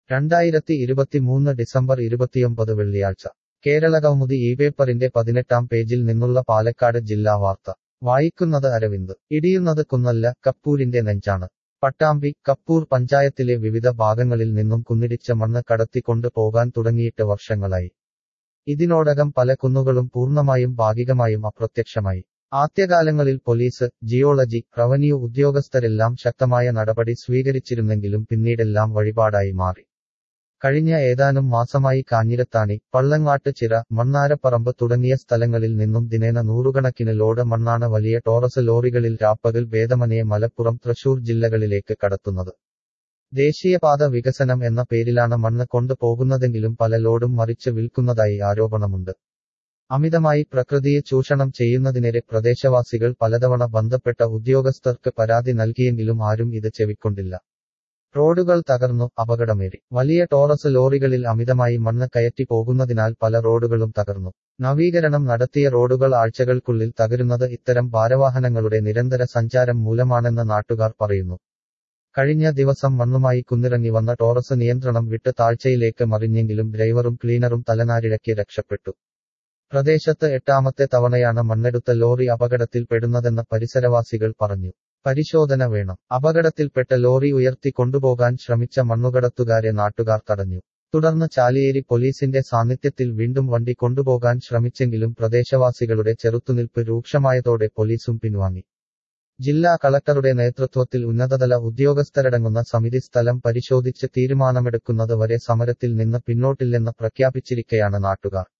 രണ്ടായിരത്തി ഇരുപത്തിമൂന്ന് ഡിസംബർ ഇരുപത്തിയൊമ്പത് വെള്ളിയാഴ്ച കേരള കൗമുദി ഈ പേപ്പറിന്റെ പതിനെട്ടാം പേജിൽ നിന്നുള്ള പാലക്കാട് ജില്ലാ വാർത്ത വായിക്കുന്നത് അരവിന്ദ് ഇടിയുന്നത് കുന്നല്ല കപ്പൂരിന്റെ നെഞ്ചാണ് പട്ടാമ്പി കപ്പൂർ പഞ്ചായത്തിലെ വിവിധ ഭാഗങ്ങളിൽ നിന്നും കുന്നിടിച്ച മണ്ണ് കടത്തിക്കൊണ്ട് പോകാൻ തുടങ്ങിയിട്ട് വർഷങ്ങളായി ഇതിനോടകം പല കുന്നുകളും പൂർണ്ണമായും ഭാഗികമായും അപ്രത്യക്ഷമായി ആദ്യകാലങ്ങളിൽ പോലീസ് ജിയോളജി റവന്യൂ ഉദ്യോഗസ്ഥരെല്ലാം ശക്തമായ നടപടി സ്വീകരിച്ചിരുന്നെങ്കിലും പിന്നീടെല്ലാം വഴിപാടായി മാറി കഴിഞ്ഞ ഏതാനും മാസമായി കാഞ്ഞിരത്താണി പള്ളങ്ങാട്ട് ചിറ മണ്ണാരപ്പറമ്പ് തുടങ്ങിയ സ്ഥലങ്ങളിൽ നിന്നും ദിനേന നൂറുകണക്കിന് ലോഡ് മണ്ണാണ് വലിയ ടോറസ് ലോറികളിൽ രാപ്പകൽ ഭേദമനയെ മലപ്പുറം തൃശൂർ ജില്ലകളിലേക്ക് കടത്തുന്നത് ദേശീയപാത വികസനം എന്ന പേരിലാണ് മണ്ണ് കൊണ്ടുപോകുന്നതെങ്കിലും പല ലോഡും മറിച്ച് വിൽക്കുന്നതായി ആരോപണമുണ്ട് അമിതമായി പ്രകൃതിയെ ചൂഷണം ചെയ്യുന്നതിനെതിരെ പ്രദേശവാസികൾ പലതവണ ബന്ധപ്പെട്ട ഉദ്യോഗസ്ഥർക്ക് പരാതി നൽകിയെങ്കിലും ആരും ഇത് ചെവിക്കൊണ്ടില്ല റോഡുകൾ തകർന്നു അപകടമേറി വലിയ ടോറസ് ലോറികളിൽ അമിതമായി മണ്ണ് കയറ്റി പോകുന്നതിനാൽ പല റോഡുകളും തകർന്നു നവീകരണം നടത്തിയ റോഡുകൾ ആഴ്ചകൾക്കുള്ളിൽ തകരുന്നത് ഇത്തരം ഭാരവാഹനങ്ങളുടെ നിരന്തര സഞ്ചാരം മൂലമാണെന്ന് നാട്ടുകാർ പറയുന്നു കഴിഞ്ഞ ദിവസം മണ്ണുമായി കുന്നിറങ്ങി വന്ന ടോറസ് നിയന്ത്രണം വിട്ട് താഴ്ചയിലേക്ക് മറിഞ്ഞെങ്കിലും ഡ്രൈവറും ക്ലീനറും തലനാരിഴയ്ക്ക് രക്ഷപ്പെട്ടു പ്രദേശത്ത് എട്ടാമത്തെ തവണയാണ് മണ്ണെടുത്ത ലോറി അപകടത്തിൽ പെടുന്നതെന്ന് പരിസരവാസികൾ പറഞ്ഞു പരിശോധന വേണം അപകടത്തിൽപ്പെട്ട ലോറി ഉയർത്തി കൊണ്ടുപോകാൻ ശ്രമിച്ച മണ്ണുകടത്തുകാരെ നാട്ടുകാർ തടഞ്ഞു തുടർന്ന് ചാലിയേരി പോലീസിന്റെ സാന്നിധ്യത്തിൽ വീണ്ടും വണ്ടി കൊണ്ടുപോകാൻ ശ്രമിച്ചെങ്കിലും പ്രദേശവാസികളുടെ ചെറുത്തുനിൽപ്പ് രൂക്ഷമായതോടെ പോലീസും പിൻവാങ്ങി ജില്ലാ കളക്ടറുടെ നേതൃത്വത്തിൽ ഉന്നതതല ഉദ്യോഗസ്ഥരടങ്ങുന്ന സമിതി സ്ഥലം പരിശോധിച്ച് തീരുമാനമെടുക്കുന്നത് വരെ സമരത്തിൽ നിന്ന് പിന്നോട്ടില്ലെന്ന് പ്രഖ്യാപിച്ചിരിക്കെയാണ് നാട്ടുകാർ